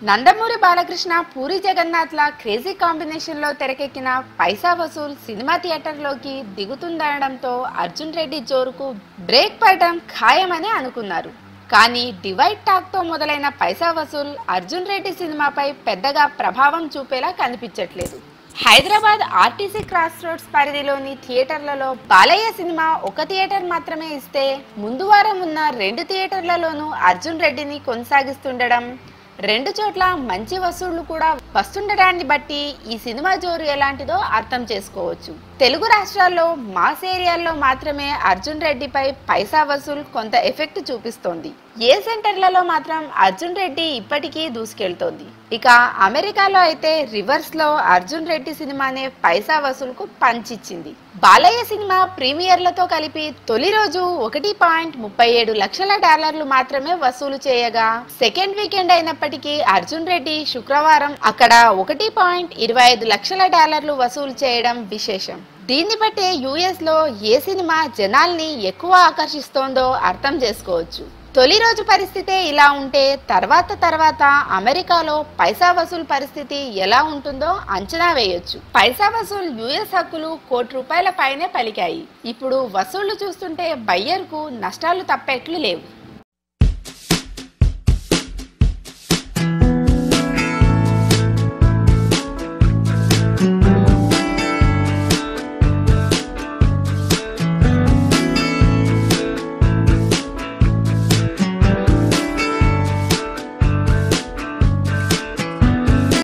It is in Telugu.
నందమూరి బాలకృష్ణ పూరి జగన్నాథ్ల క్రేజీ కాంబినేషన్లో తెరకెక్కిన పైసా వసూల్ సినిమా థియేటర్లోకి దిగుతుందనడంతో అర్జున్ రెడ్డి జోరుకు బ్రేక్ పడడం ఖాయమని అనుకున్నారు కానీ డివైడ్ టాక్తో మొదలైన పైసా వసూల్ అర్జున్ రెడ్డి సినిమాపై పెద్దగా ప్రభావం చూపేలా కనిపించట్లేదు హైదరాబాద్ ఆర్టీసీ క్రాస్ రోడ్స్ పరిధిలోని థియేటర్లలో బాలయ్య సినిమా ఒక థియేటర్ మాత్రమే ఇస్తే ముందు వారం ఉన్న రెండు థియేటర్లలోనూ అర్జున్ రెడ్డిని కొనసాగిస్తుండడం రెండు చోట్ల మంచి వసూళ్లు కూడా వస్తుండడాన్ని బట్టి ఈ సినిమా జోరు ఎలాంటిదో అర్థం చేసుకోవచ్చు తెలుగు రాష్ట్రాల్లో మాస్ ఏరియాల్లో మాత్రమే అర్జున్ రెడ్డిపై పైసా వసూల్ కొంత ఎఫెక్ట్ చూపిస్తోంది ఏ సెంటర్లలో మాత్రం అర్జున్ రెడ్డి ఇప్పటికీ దూసుకెళ్తోంది ఇక అమెరికాలో అయితే రివర్స్ లో అర్జున్ రెడ్డి సినిమానే పైసా వసూలుకు పంచిచ్చింది బాలయ్య సినిమా ప్రీమియర్లతో కలిపి తొలి రోజు ఒకటి పాయింట్ ముప్పై ఏడు లక్షల డాలర్లు మాత్రమే వసూలు చేయగా సెకండ్ వీకెండ్ అయినప్పటికీ అర్జున్ రెడ్డి శుక్రవారం అక్కడ ఒకటి పాయింట్ ఇరవై ఐదు లక్షల డాలర్లు వసూలు చేయడం విశేషం దీన్ని బట్టే యుఎస్ లో ఏ సినిమా జనాల్ని ఎక్కువ ఆకర్షిస్తోందో అర్థం చేసుకోవచ్చు తొలి రోజు పరిస్థితే ఇలా ఉంటే తర్వాత తర్వాత అమెరికాలో పైసా వసూలు పరిస్థితి ఎలా ఉంటుందో అంచనా వేయొచ్చు పైసా వసూలు యుఎస్ హక్కులు కోటి రూపాయల పైనే పలికాయి ఇప్పుడు వసూళ్లు చూస్తుంటే బయ్యర్కు నష్టాలు తప్పేట్లు లేవు